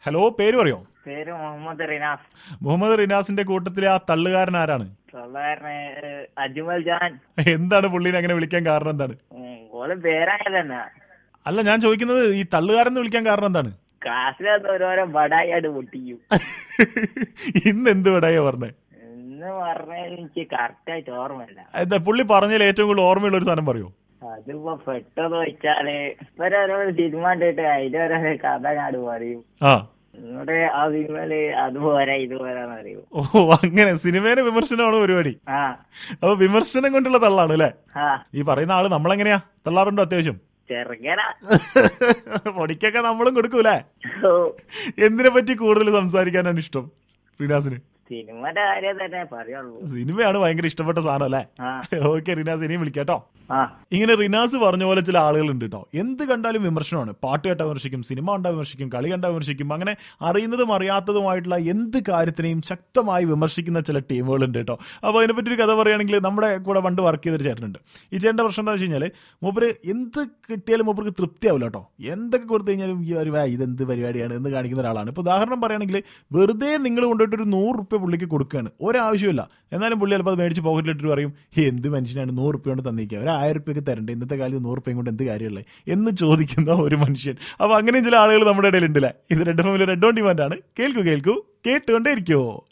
hello പേര് പറയോ പേര് മുഹമ്മദ് റിനാസ് മുഹമ്മദ് റിനാസിന്റെ കൂട്ടത്തിലെ ആ തള്ളുകാരൻ ആരാണ് സാധാരണ അജ്മൽ ജാൻ എന്താണ് പുള്ളിനെ അങ്ങനെ വിളിക്കാൻ കാരണം എന്താണ് ഉം, ഓള് പേരായതന്നെ അല്ല ഞാൻ ചോദിക്കുന്നത് ഈ തള്ളുകാരൻ എന്ന് വിളിക്കാൻ കാരണം എന്താണ് ക്ലാസ്സിലത് ഓരോരോ ബടായിട്ട് പൊട്ടിക്കും ഇന്ന് എന്ത് വിടായോ പറഞ്ഞേ എന്ന് പറഞ്ഞാൽ എനിക്ക് കറക്റ്റ് ആയിട്ട് ഓർമ്മയില്ല എന്താ പുള്ളി പറഞ്ഞതിൽ ഏറ്റവും കൂടുതൽ ഓർമ്മയുള്ള ഒരു സാധനം പറയോ അതിപ്പോ പെട്ടെന്ന് വെച്ചാല് ഇവരോരോ സിനിമ കണ്ടിട്ട് അതിലോരോ കഥ ഞാൻ പറയും ആ എന്നിട്ട് ആ സിനിമയില് അതുപോലെ ഇതുപോലെന്ന് അറിയും ഓ അങ്ങനെ സിനിമേനെ വിമർശനമാണ് പരിപാടി ആ അപ്പൊ വിമർശനം കൊണ്ടുള്ള തള്ളാണ് അല്ലേ ആ ഈ പറയുന്ന ആള് നമ്മളെങ്ങനെയാ തള്ളാറുണ്ടോ അത്യാവശ്യം ചെറുക്കന പൊടിക്കൊക്കെ നമ്മളും കൊടുക്കൂലേ എന്തിനെ പറ്റി കൂടുതൽ സംസാരിക്കാനാണ് ഇഷ്ടം റിനാസിന് സിനിമയുടെ കാര്യം തന്നെ പറയുള്ളൂ സിനിമയാണ് ഭയങ്കര ഇഷ്ടപ്പെട്ട സാധനം അല്ലേ ആ ഓക്കെ റിനാസ് ഇനിയും വിളിക്കാട്ടോ ആ ഇങ്ങനെ റിനാസ് പറഞ്ഞ പോലെ ചില ആളുകളുണ്ട് കേട്ടോ എന്ത് കണ്ടാലും വിമർശനമാണ് പാട്ട് കേട്ടാൽ വിമർശിക്കും സിനിമ കണ്ടാൽ വിമർശിക്കും കളി കണ്ടാൽ വിമർശിക്കും അങ്ങനെ അറിയുന്നതും അറിയാത്തതുമായിട്ടുള്ള എന്ത് കാര്യത്തിനെയും ശക്തമായി വിമർശിക്കുന്ന ചില ടീമുകളുണ്ട് കേട്ടോ അപ്പോൾ അതിനെപ്പറ്റി ഒരു കഥ പറയുകയാണെങ്കിൽ നമ്മുടെ കൂടെ പണ്ട് വർക്ക് ചെയ്തൊരു ചേട്ടനുണ്ട് ഈ ചേട്ടൻ്റെ പ്രശ്നം എന്താ വെച്ച് കഴിഞ്ഞാൽ മൂപ്പര് എന്ത് കിട്ടിയാലും മൂപ്പർക്ക് തൃപ്തിയാവില്ല കേട്ടോ എന്തൊക്കെ കൊടുത്തു കഴിഞ്ഞാലും ഈ ഒരു "ആ, ഇതെന്ത് പരിപാടിയാണ് എന്ന് കാണിക്കുന്ന ഒരാളാണ് ഇപ്പോൾ ഉദാഹരണം പറയുകയാണെങ്കിൽ വെറുതെ നിങ്ങൾ കൊണ്ടുപോയിട്ട് ഒരു നൂറ് റുപ്യ പുള്ളിക്ക് കൊടുക്കുകയാണ് ഒരാവശ്യമില്ല എന്നാലും പുള്ളി ചിലപ്പോൾ അത് മേടിച്ച് പോക്കറ്റിലിട്ട് പറയും "ഹേ, എന്ത് മനുഷ്യനാണ് നൂറ് റുപ്യ കൊണ്ട് തന്നിരിക്കുക ഒരു ആയിരം റുപ്യക്ക് തരണ്ടേ ഇന്നത്തെ കാലത്ത് നൂറ് റുപ്യം കൊണ്ട് എന്ത് കാര്യമുള്ളത് എന്ന് ചോദിക്കുന്ന ഒരു മനുഷ്യൻ അപ്പോൾ അങ്ങനെയും ചില ആളുകൾ നമ്മുടെ ഇടയിൽ ഉണ്ടല്ലേ ഇത് red family red on demand ആണ് കേൾക്കൂ കേൾക്കൂ കേട്ടുകൊണ്ടേ ഇരിക്കുമോ